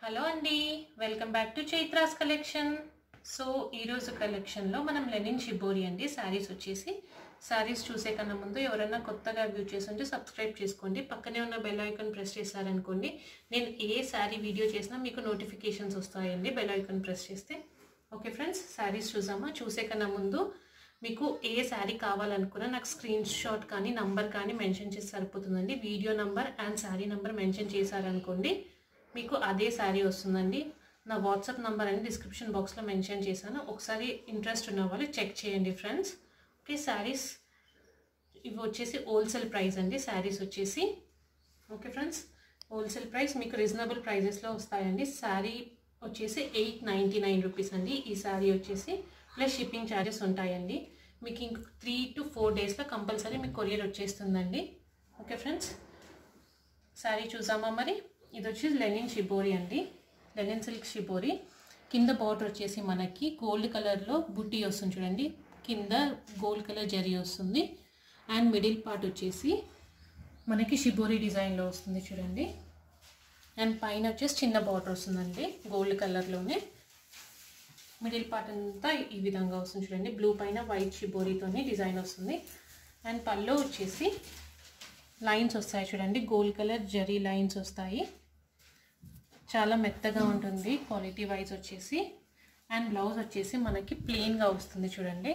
hello అండి welcome back to Chaitra's collection so ఈరోజు కలెక్షన్లో మనం లెనిన్ షిబోరి అండి శారీస్ వచ్చేసి శారీస్ చూసే కన్నా ముందు ఎవరైనా కొత్తగా వ్యూ చేస్తుంటే సబ్స్క్రైబ్ చేసుకోండి పక్కనే ఉన్న బెల్ ఐకాన్ ప్రెస్ చేశారనుకోండి నేను ఏ శారీ వీడియో చేసినా మీకు నోటిఫికేషన్స్ వస్తాయండి బెల్ ఐకాన్ ప్రెస్ చేస్తే ఓకే ఫ్రెండ్స్ శారీస్ చూసామా చూసే కన్నా ముందు మీకు ఏ శారీ కావాలనుకున్నా నాకు స్క్రీన్ షాట్ కానీ నంబర్ కానీ మెన్షన్ చేసి సరిపోతుందండి video number and sari number mention చేశారనుకోండి మీకు అదే శారీ వస్తుందండి నా వాట్సాప్ నంబర్ అని డిస్క్రిప్షన్ బాక్స్లో మెన్షన్ చేశాను ఒకసారి ఇంట్రెస్ట్ ఉన్న వాళ్ళు చెక్ చేయండి ఫ్రెండ్స్ ఓకే శారీస్ ఇవి వచ్చేసి హోల్సేల్ ప్రైస్ అండి శారీస్ వచ్చేసి ఓకే ఫ్రెండ్స్ హోల్సేల్ ప్రైస్ మీకు రీజనబుల్ ప్రైజెస్లో వస్తాయండి శారీ వచ్చేసి ఎయిట్ నైంటీ నైన్ రూపీస్ అండి ఈ శారీ వచ్చేసి ప్లస్ షిప్పింగ్ ఛార్జెస్ ఉంటాయండి మీకు ఇంక త్రీ టు ఫోర్ డేస్లో కంపల్సరీ మీకు కొరియర్ వచ్చేస్తుందండి ఓకే ఫ్రెండ్స్ శారీ చూసామా మరి ఇది వచ్చేసి లెనిన్ షిబోరి అండి లెనిన్ సిల్క్ షిబోరి కింద బార్డర్ వచ్చేసి మనకి గోల్డ్ కలర్లో బుట్టి వస్తుంది చూడండి కింద గోల్డ్ కలర్ జరీ వస్తుంది అండ్ మిడిల్ పార్ట్ వచ్చేసి మనకి షిబోరి డిజైన్లో వస్తుంది చూడండి అండ్ పైన వచ్చేసి చిన్న బార్డర్ వస్తుందండి గోల్డ్ కలర్లోనే మిడిల్ పార్ట్ అంతా ఈ విధంగా వస్తుంది చూడండి బ్లూ పైన వైట్ షిబోరితోని డిజైన్ వస్తుంది అండ్ పల్లో వచ్చేసి లైన్స్ వస్తాయి చూడండి గోల్డ్ కలర్ జరీ లైన్స్ వస్తాయి చాలా మెత్తగా ఉంటుంది క్వాలిటీ వైజ్ వచ్చేసి అండ్ బ్లౌజ్ వచ్చేసి మనకి ప్లెయిన్గా వస్తుంది చూడండి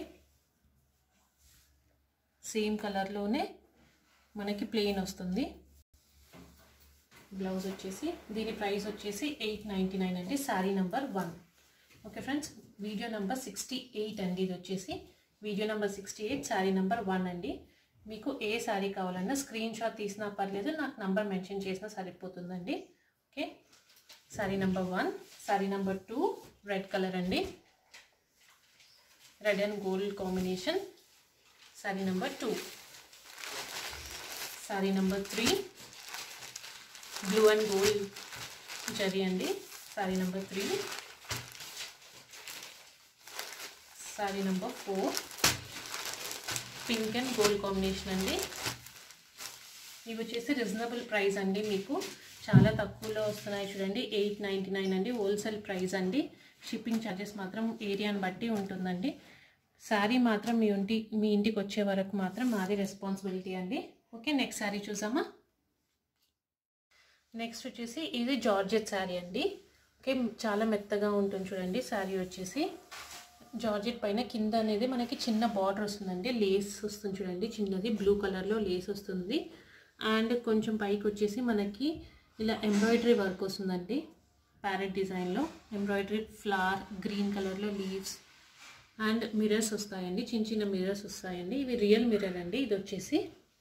సేమ్ కలర్లోనే మనకి ప్లెయిన్ వస్తుంది బ్లౌజ్ వచ్చేసి దీని ప్రైస్ వచ్చేసి ఎయిట్ నైంటీ నైన్ అండి sari number one okay friends video number sixty eight అండి ఇది వచ్చేసి video number sixty eight sari number one అండి మీకు ఏ శారీ కావాలన్నా స్క్రీన్ షాట్ తీసినా పర్లేదు నాకు నంబర్ మెన్షన్ చేసినా సరిపోతుందండి okay sari number one sari number two red colour అండి red and gold combination sari number two sari number three blue and gold zari అండి sari number three sari number four pink and gold combination అండి ఇవి వచ్చేసి రీజనబుల్ ప్రైస్ అండి మీకు చాలా తక్కువలో వస్తున్నాయి చూడండి ఎయిట్ నైంటీ నైన్ అండి హోల్సేల్ ప్రైస్ అండి షిప్పింగ్ ఛార్జెస్ మాత్రం ఏరియాని బట్టి ఉంటుందండి శారీ మాత్రం మీ ఇంటి మీ ఇంటికి వచ్చే వరకు మాత్రం మాది రెస్పాన్సిబిలిటీ అండి ఓకే నెక్స్ట్ శారీ చూసామా నెక్స్ట్ వచ్చేసి ఇది జార్జెట్ శారీ అండి ఓకే చాలా మెత్తగా ఉంటుంది చూడండి శారీ వచ్చేసి జార్జెట్ పైన కింద అనేది మనకి చిన్న బార్డర్ వస్తుందండి లేస్ వస్తుంది చూడండి చిన్నది బ్లూ కలర్లో లేస్ వస్తుంది అండ్ కొంచెం పైకి వచ్చేసి మనకి ఇలా ఎంబ్రాయిడరీ వర్క్ వస్తుందండి ప్యారెట్ డిజైన్లో ఎంబ్రాయిడరీ ఫ్లవర్ గ్రీన్ కలర్లో లీవ్స్ అండ్ మిర్రర్స్ వస్తాయండి చిన్న చిన్న మిర్రర్స్ వస్తాయండి ఇవి రియల్ మిర్రర్ అండి ఇది వచ్చేసి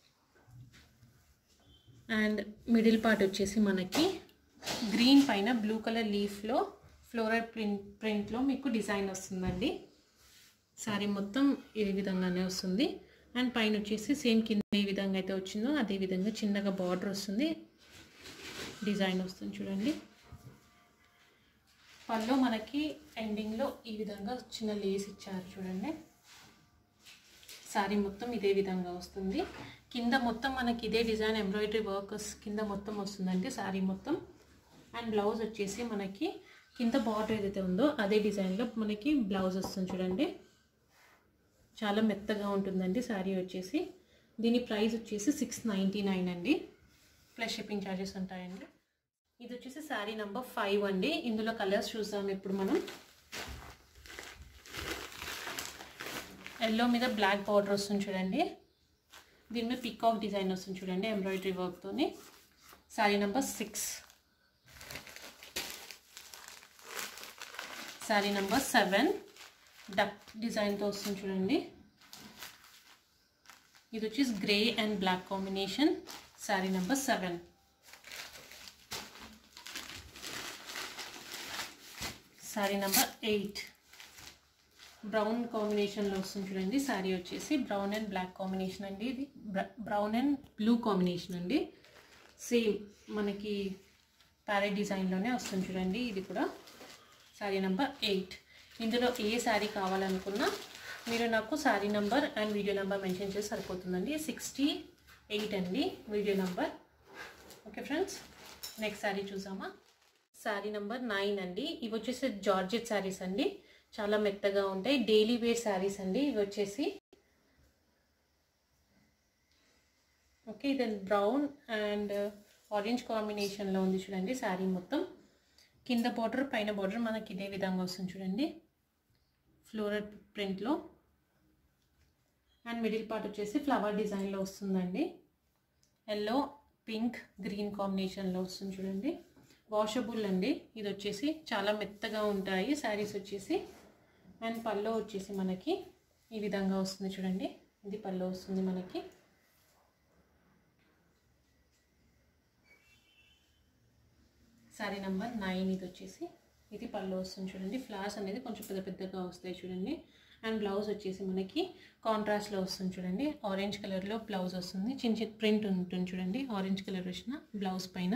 అండ్ మిడిల్ పార్ట్ వచ్చేసి మనకి గ్రీన్ పైన బ్లూ కలర్ లీఫ్లో ఫ్లోరల్ ప్రింట్ ప్రింట్లో మీకు డిజైన్ వస్తుందండి శారీ మొత్తం ఈ విధంగానే వస్తుంది అండ్ పైన వచ్చేసి సేమ్ కింద ఏ విధంగా అయితే వచ్చిందో అదే విధంగా చిన్నగా బార్డర్ వస్తుంది డిజైన్ వస్తుంది చూడండి పళ్ళు మనకి ఎండింగ్లో ఈ విధంగా చిన్న లేస్ ఇచ్చారు చూడండి శారీ మొత్తం ఇదే విధంగా వస్తుంది కింద మొత్తం మనకి ఇదే డిజైన్ ఎంబ్రాయిడరీ వర్కర్స్ కింద మొత్తం వస్తుందండి శారీ మొత్తం అండ్ బ్లౌజ్ వచ్చేసి మనకి కింద బార్డర్ ఏదైతే ఉందో అదే డిజైన్లో మనకి బ్లౌజ్ వస్తుంది చూడండి చాలా మెత్తగా ఉంటుందండి శారీ వచ్చేసి దీని ప్రైస్ వచ్చేసి సిక్స్ నైంటీ నైన్ అండి ప్లస్ షిప్పింగ్ ఛార్జెస్ ఉంటాయండి ఇది వచ్చేసి శారీ నెంబర్ ఫైవ్ అండి ఇందులో కలర్స్ చూసాం ఇప్పుడు మనం ఎల్లో మీద బ్లాక్ బార్డర్ వస్తుంది చూడండి దీని మీద పికాక్ డిజైన్ వస్తుంది చూడండి ఎంబ్రాయిడరీ వర్క్తోని sari number six sari number seven duck డిజైన్తో వస్తుంది చూడండి ఇది వచ్చేసి grey and black combination sari number seven sari number eight brown కాంబినేషన్లో వస్తుంది చూడండి శారీ వచ్చేసి బ్రౌన్ అండ్ బ్లాక్ కాంబినేషన్ అండి ఇది బ్రౌన్ అండ్ బ్లూ కాంబినేషన్ అండి సేమ్ మనకి ప్యారెట్ డిజైన్లోనే వస్తుంది చూడండి ఇది కూడా శారీ నెంబర్ ఎయిట్ ఇందులో ఏ శారీ కావాలనుకున్నా మీరు నాకు sari number and video number mention చేసి సరిపోతుందండి సిక్స్టీ ఎయిట్ అండి video number okay friends next sari చూసామా శారీ నెంబర్ నైన్ అండి ఇవి వచ్చేసి జార్జెట్ శారీస్ అండి చాలా మెత్తగా ఉంటాయి డైలీ వేర్ శారీస్ అండి ఇవి వచ్చేసి ఓకే ఇది బ్రౌన్ అండ్ ఆరెంజ్ కాంబినేషన్లో ఉంది చూడండి శారీ మొత్తం కింద బార్డర్ పైన బార్డర్ మనకి ఇదే విధంగా వస్తుంది చూడండి ఫ్లోరల్ ప్రింట్లో అండ్ మిడిల్ పార్ట్ వచ్చేసి ఫ్లవర్ డిజైన్లో వస్తుందండి ఎల్లో పింక్ గ్రీన్ కాంబినేషన్లో వస్తుంది చూడండి వాషబుల్ అండి ఇది వచ్చేసి చాలా మెత్తగా ఉంటాయి శారీస్ వచ్చేసి అండ్ పల్లో వచ్చేసి మనకి ఈ విధంగా వస్తుంది చూడండి ఇది పల్లో వస్తుంది మనకి శారీ నెంబర్ నైన్ ఇది వచ్చేసి ఇది పళ్ళు వస్తుంది చూడండి ఫ్లవర్స్ అనేది కొంచెం పెద్ద పెద్దగా వస్తాయి చూడండి అండ్ బ్లౌజ్ వచ్చేసి మనకి కాంట్రాస్ట్లో వస్తుంది చూడండి ఆరెంజ్ కలర్లో బ్లౌజ్ వస్తుంది చిన్న చిన్న ప్రింట్ ఉంటుంది చూడండి ఆరెంజ్ కలర్ వచ్చిన బ్లౌజ్ పైన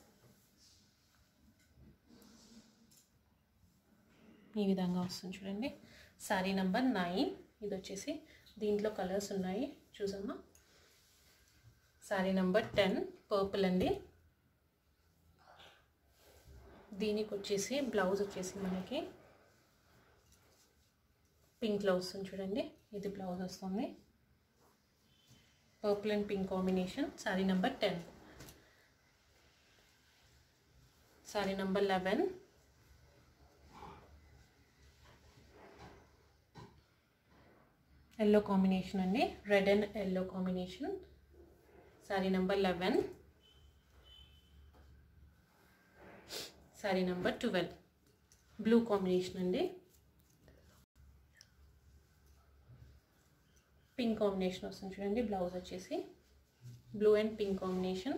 ఈ విధంగా వస్తుంది చూడండి శారీ నెంబర్ నైన్ ఇది వచ్చేసి దీంట్లో కలర్స్ ఉన్నాయి చూసామా శారీ నెంబర్ టెన్ పర్పుల్ అండి దీనికి వచ్చేసి బ్లౌజ్ వచ్చేసి మనకి పింక్లో వస్తుంది చూడండి ఇది బ్లౌజ్ వస్తుంది purple and pink combination sari number ten sari number eleven yellow combination అండి red and yellow combination sari number eleven sari number twelve blue combination అండి పింక్ కాంబినేషన్ వస్తుంది చూడండి బ్లౌజ్ వచ్చేసి blue and pink combination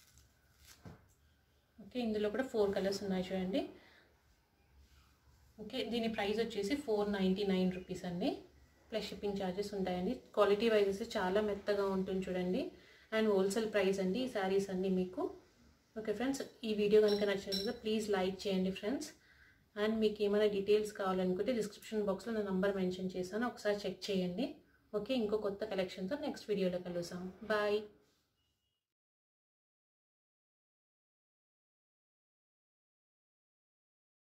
okay ఇందులో కూడా ఫోర్ కలర్స్ ఉన్నాయి చూడండి ఓకే దీని ప్రైస్ వచ్చేసి ఫోర్ నైంటీ నైన్ రూపీస్ అండి ప్లస్ షిప్పింగ్ ఛార్జెస్ ఉంటాయండి క్వాలిటీ వైజెస్ చాలా మెత్తగా ఉంటుంది చూడండి అండ్ హోల్సేల్ ప్రైస్ అండి ఈ శారీస్ అన్నీ మీకు ఓకే ఫ్రెండ్స్ ఈ వీడియో కనుక నచ్చినట్లయితే ప్లీజ్ లైక్ చేయండి ఫ్రెండ్స్ అండ్ మీకు ఏమైనా డీటెయిల్స్ కావాలనుకుంటే డిస్క్రిప్షన్ బాక్స్లో నా నంబర్ మెన్షన్ చేశాను ఒకసారి చెక్ చేయండి ఓకే ఇంకో కొత్త కలెక్షన్తో నెక్స్ట్ వీడియోలో కలుసాం బాయ్